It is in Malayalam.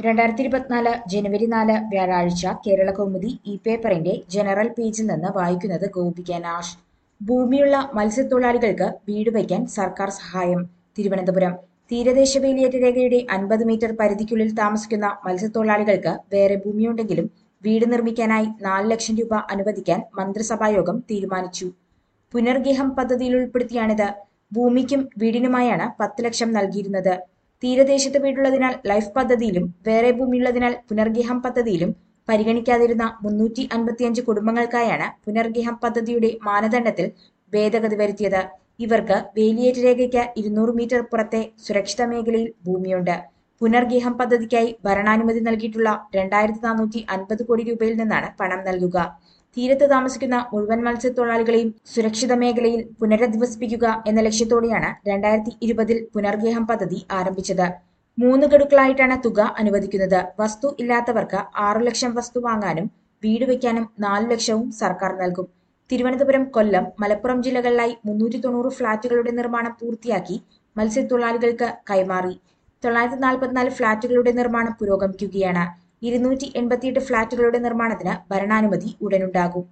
രണ്ടായിരത്തി ഇരുപത്തിനാല് ജനുവരി നാല് വ്യാഴാഴ്ച കേരള കൗമുദി ഈ പേപ്പറിന്റെ ജനറൽ പേജിൽ നിന്ന് വായിക്കുന്നത് ഗോപിക നാഷ് ഭൂമിയുള്ള മത്സ്യത്തൊഴിലാളികൾക്ക് വീട് വയ്ക്കാൻ സർക്കാർ സഹായം തിരുവനന്തപുരം തീരദേശ വേലിയേറ്റ രേഖയുടെ അൻപത് മീറ്റർ പരിധിക്കുള്ളിൽ താമസിക്കുന്ന മത്സ്യത്തൊഴിലാളികൾക്ക് വേറെ ഭൂമിയുണ്ടെങ്കിലും വീട് നിർമ്മിക്കാനായി നാല് ലക്ഷം രൂപ അനുവദിക്കാൻ മന്ത്രിസഭായോഗം തീരുമാനിച്ചു പുനർഗേഹം പദ്ധതിയിൽ ഉൾപ്പെടുത്തിയാണിത് ഭൂമിക്കും വീടിനുമായാണ് പത്ത് ലക്ഷം നൽകിയിരുന്നത് തീരദേശത്ത് വീടുള്ളതിനാൽ ലൈഫ് പദ്ധതിയിലും വേറെ ഭൂമിയുള്ളതിനാൽ പുനർഗേഹം പദ്ധതിയിലും പരിഗണിക്കാതിരുന്ന മുന്നൂറ്റി അൻപത്തിയഞ്ച് കുടുംബങ്ങൾക്കായാണ് പുനർഗേഹം പദ്ധതിയുടെ മാനദണ്ഡത്തിൽ ഭേദഗതി വരുത്തിയത് ഇവർക്ക് വേലിയേറ്റ രേഖയ്ക്ക് ഇരുന്നൂറ് മീറ്റർ പുറത്തെ സുരക്ഷിത മേഖലയിൽ ഭൂമിയുണ്ട് പുനർഗേഹം പദ്ധതിക്കായി ഭരണാനുമതി നൽകിയിട്ടുള്ള രണ്ടായിരത്തി നാനൂറ്റി അൻപത് കോടി രൂപയിൽ നിന്നാണ് പണം നൽകുക തീരത്ത് താമസിക്കുന്ന മുഴുവൻ മത്സ്യത്തൊഴിലാളികളെയും സുരക്ഷിത മേഖലയിൽ പുനരധിവസിപ്പിക്കുക എന്ന ലക്ഷ്യത്തോടെയാണ് രണ്ടായിരത്തി ഇരുപതിൽ പുനർഗേഹം പദ്ധതി ആരംഭിച്ചത് മൂന്ന് ഗഡുക്കളായിട്ടാണ് തുക അനുവദിക്കുന്നത് വസ്തു ഇല്ലാത്തവർക്ക് ആറു ലക്ഷം വസ്തു വാങ്ങാനും വീട് വയ്ക്കാനും നാലു ലക്ഷവും സർക്കാർ നൽകും തിരുവനന്തപുരം കൊല്ലം മലപ്പുറം ജില്ലകളിലായി മുന്നൂറ്റി തൊണ്ണൂറ് ഫ്ളാറ്റുകളുടെ നിർമ്മാണം പൂർത്തിയാക്കി മത്സ്യത്തൊഴിലാളികൾക്ക് കൈമാറി തൊള്ളായിരത്തി നാൽപ്പത്തിനാല് ഫ്ളാറ്റുകളുടെ നിർമ്മാണം പുരോഗമിക്കുകയാണ് ഇരുന്നൂറ്റി എൺപത്തിയെട്ട് ഫ്ളാറ്റുകളുടെ നിർമ്മാണത്തിന് ഭരണാനുമതി ഉടനുണ്ടാകും